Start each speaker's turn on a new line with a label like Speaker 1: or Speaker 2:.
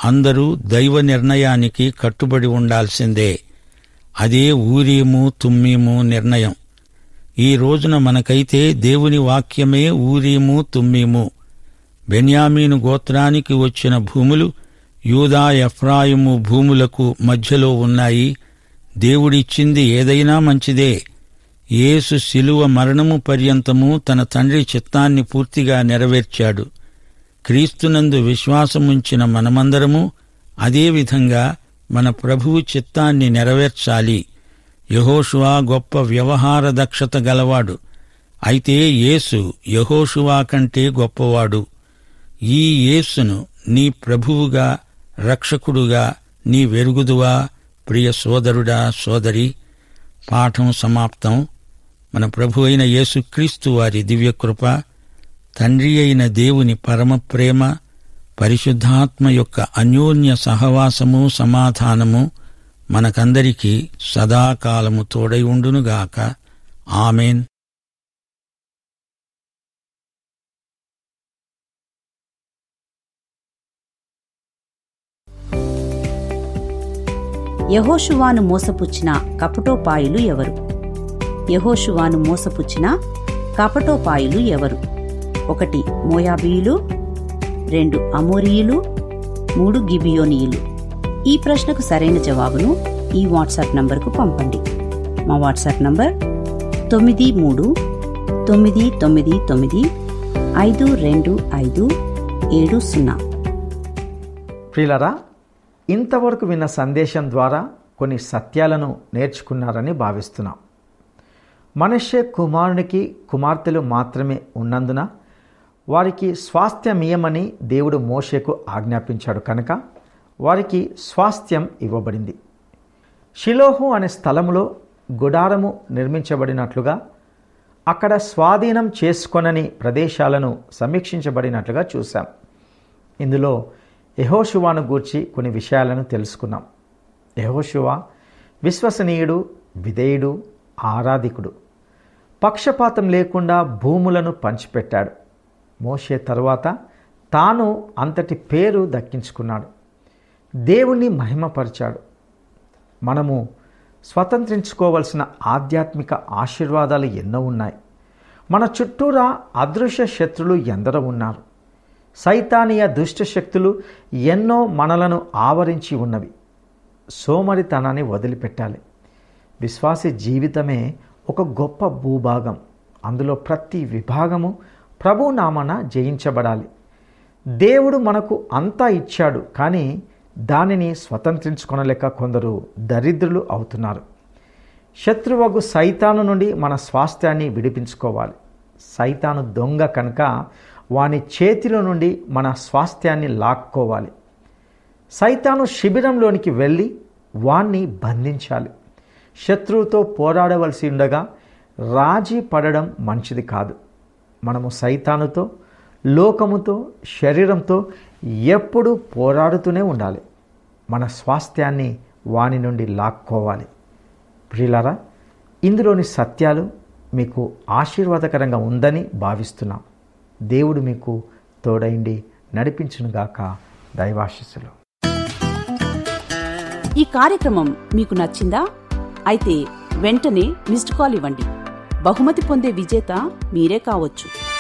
Speaker 1: అందరూ దైవ నిర్ణయానికి కట్టుబడి ఉండాల్సిందే అదే ఊరీము తుమ్మీము నిర్ణయం ఈ రోజున మనకైతే దేవుని వాక్యమే ఊరీము తుమ్మీము బెన్యామీను గోత్రానికి వచ్చిన భూములు యూదా ఎఫ్రాయిము భూములకు మధ్యలో ఉన్నాయి దేవుడిచ్చింది ఏదైనా మంచిదే యేసు శిలువ మరణము పర్యంతము తన తండ్రి చిత్తాన్ని పూర్తిగా నెరవేర్చాడు క్రీస్తునందు విశ్వాసముంచిన మనమందరము అదేవిధంగా మన ప్రభువు చిత్తాన్ని నెరవేర్చాలి యహోషువా గొప్ప వ్యవహార దక్షత గలవాడు అయితే యేసు యహోషువా కంటే గొప్పవాడు ఈ యేసును నీ ప్రభువుగా రక్షకుడుగా నీ వెరుగుదువా ప్రియ సోదరుడా సోదరి పాఠం సమాప్తం మన ప్రభు అయిన యేసుక్రీస్తు వారి దివ్యకృప తండ్రి అయిన దేవుని పరమ ప్రేమ పరిశుద్ధాత్మ యొక్క అన్యోన్య సహవాసము సమాధానము మనకందరికీ సదాకాలము తోడై ఉండునుగాక ఆమెన్
Speaker 2: యహోషువాను మోసపుచ్చిన కపటోపాయులు ఎవరు యహోషువాను మోసపుచ్చిన కపటోపాయులు ఎవరు ఒకటి మోయాబీయులు రెండు అమోరీయులు మూడు గిబియోనీయులు ఈ ప్రశ్నకు సరైన జవాబును ఈ వాట్సాప్ నంబర్కు పంపండి మా వాట్సాప్ నంబర్ తొమ్మిది మూడు తొమ్మిది తొమ్మిది తొమ్మిది ఐదు రెండు ఐదు ఏడు సున్నా
Speaker 3: ప్రియులరా ఇంతవరకు విన్న సందేశం ద్వారా కొన్ని సత్యాలను నేర్చుకున్నారని భావిస్తున్నాం మనుష్య కుమారునికి కుమార్తెలు మాత్రమే ఉన్నందున వారికి స్వాస్థ్యమియమని దేవుడు మోషేకు ఆజ్ఞాపించాడు కనుక వారికి స్వాస్థ్యం ఇవ్వబడింది షిలోహు అనే స్థలములో గుడారము నిర్మించబడినట్లుగా అక్కడ స్వాధీనం చేసుకొనని ప్రదేశాలను సమీక్షించబడినట్లుగా చూశాం ఇందులో యహోషువాను గూర్చి కొన్ని విషయాలను తెలుసుకున్నాం యహోషువా విశ్వసనీయుడు విధేయుడు ఆరాధికుడు పక్షపాతం లేకుండా భూములను పంచిపెట్టాడు మోషే తరువాత తాను అంతటి పేరు దక్కించుకున్నాడు దేవుణ్ణి మహిమపరిచాడు మనము స్వతంత్రించుకోవలసిన ఆధ్యాత్మిక ఆశీర్వాదాలు ఎన్నో ఉన్నాయి మన చుట్టూరా అదృశ్య శత్రులు ఎందరో ఉన్నారు సైతానీయ దుష్ట శక్తులు ఎన్నో మనలను ఆవరించి ఉన్నవి సోమరితనాన్ని వదిలిపెట్టాలి విశ్వాసి జీవితమే ఒక గొప్ప భూభాగం అందులో ప్రతి విభాగము ప్రభు నామన జయించబడాలి దేవుడు మనకు అంతా ఇచ్చాడు కానీ దానిని స్వతంత్రించుకొనలేక కొందరు దరిద్రులు అవుతున్నారు శత్రువగు సైతాను నుండి మన స్వాస్థ్యాన్ని విడిపించుకోవాలి సైతాను దొంగ కనుక వాని చేతిలో నుండి మన స్వాస్థ్యాన్ని లాక్కోవాలి సైతాను శిబిరంలోనికి వెళ్ళి వాణ్ణి బంధించాలి శత్రువుతో పోరాడవలసి ఉండగా రాజీ పడడం మంచిది కాదు మనము సైతానుతో లోకముతో శరీరంతో ఎప్పుడూ పోరాడుతూనే ఉండాలి మన స్వాస్థ్యాన్ని వాని నుండి లాక్కోవాలి ప్రియులారా ఇందులోని సత్యాలు మీకు ఆశీర్వాదకరంగా ఉందని భావిస్తున్నాం దేవుడు మీకు తోడైండి నడిపించునుగాక దైవాశిస్సులు
Speaker 2: ఈ కార్యక్రమం మీకు నచ్చిందా అయితే వెంటనే మిస్డ్ కాల్ ఇవ్వండి బహుమతి పొందే విజేత మీరే కావచ్చు